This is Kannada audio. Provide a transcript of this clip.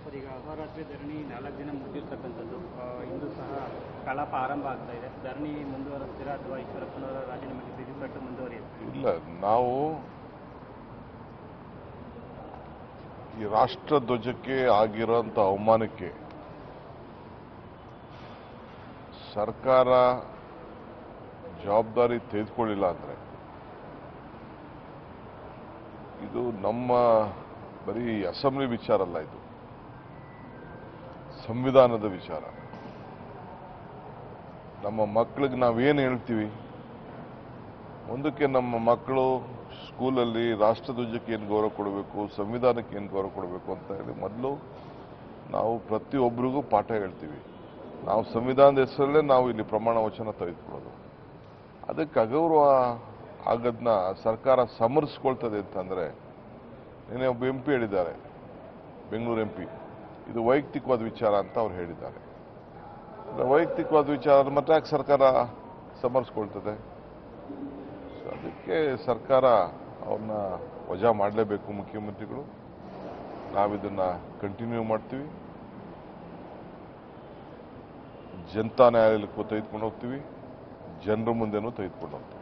ಸರ್ ಈಗ ಅಹೋರಾತ್ರಿ ಧರಣಿ ನಾಲ್ಕು ದಿನ ಮುಗಿದಿರ್ತಕ್ಕಂಥದ್ದು ಆ, ಇಂದು ಸಹ ಕಲಾಪ ಆರಂಭ ಆಗ್ತಾ ಇದೆ ಧರಣಿ ಮುಂದುವರಿಸ್ತೀರಾ ಅಥವಾ ಈಶ್ವರಪ್ಪನವರ ರಾಜೀನಾಮೆಗೆ ಬಿಗಿಪಟ್ಟು ಮುಂದುವರಿಯುತ್ತೆ ಇಲ್ಲ ನಾವು ಈ ರಾಷ್ಟ್ರ ಧ್ವಜಕ್ಕೆ ಆಗಿರೋಂಥ ಅವಮಾನಕ್ಕೆ ಸರ್ಕಾರ ಜವಾಬ್ದಾರಿ ತೆಗೆದುಕೊಳ್ಳಿಲ್ಲ ಅಂದರೆ ಇದು ನಮ್ಮ ಬರೀ ಅಸೆಂಬ್ಲಿ ವಿಚಾರ ಅಲ್ಲ ಇದು ಸಂವಿಧಾನದ ವಿಚಾರ ನಮ್ಮ ಮಕ್ಕಳಿಗೆ ನಾವೇನು ಹೇಳ್ತೀವಿ ಮುಂದಕ್ಕೆ ನಮ್ಮ ಮಕ್ಕಳು ಸ್ಕೂಲಲ್ಲಿ ರಾಷ್ಟ್ರಧ್ವಜಕ್ಕೆ ಏನು ಗೌರವ ಕೊಡಬೇಕು ಸಂವಿಧಾನಕ್ಕೆ ಏನು ಗೌರವ ಕೊಡಬೇಕು ಅಂತ ಹೇಳಿ ಮೊದಲು ನಾವು ಪ್ರತಿಯೊಬ್ಬರಿಗೂ ಪಾಠ ಹೇಳ್ತೀವಿ ನಾವು ಸಂವಿಧಾನದ ಹೆಸರಲ್ಲೇ ನಾವು ಇಲ್ಲಿ ಪ್ರಮಾಣ ವಚನ ತೆಗೆದುಕೊಳ್ಳೋದು ಅದಕ್ಕೆ ಅಗೌರವ ಆಗೋದನ್ನ ಸರ್ಕಾರ ಸಮರಿಸ್ಕೊಳ್ತದೆ ಅಂತಂದರೆ ನಿನ್ನೆ ಒಬ್ಬ ಎಂ ಪಿ ಹೇಳಿದ್ದಾರೆ ಬೆಂಗಳೂರು ಎಂ ಪಿ ಇದು ವೈಯಕ್ತಿಕವಾದ ವಿಚಾರ ಅಂತ ಅವ್ರು ಹೇಳಿದ್ದಾರೆ ಅಂದ್ರೆ ವೈಯಕ್ತಿಕವಾದ ವಿಚಾರ ಮತ್ತೆ ಯಾಕೆ ಸರ್ಕಾರ ಸಮರಿಸ್ಕೊಳ್ತದೆ ಸೊ ಅದಕ್ಕೆ ಸರ್ಕಾರ ಅವ್ರನ್ನ ವಜಾ ಮಾಡಲೇಬೇಕು ಮುಖ್ಯಮಂತ್ರಿಗಳು ನಾವಿದನ್ನ ಕಂಟಿನ್ಯೂ ಮಾಡ್ತೀವಿ ಜನತಾ ನ್ಯಾಯಾಲಯಕ್ಕೂ ತೆಗೆದುಕೊಂಡು ಹೋಗ್ತೀವಿ ಜನರ ಮುಂದೆನೂ ತೆಗೆದುಕೊಂಡು ಹೋಗ್ತೀವಿ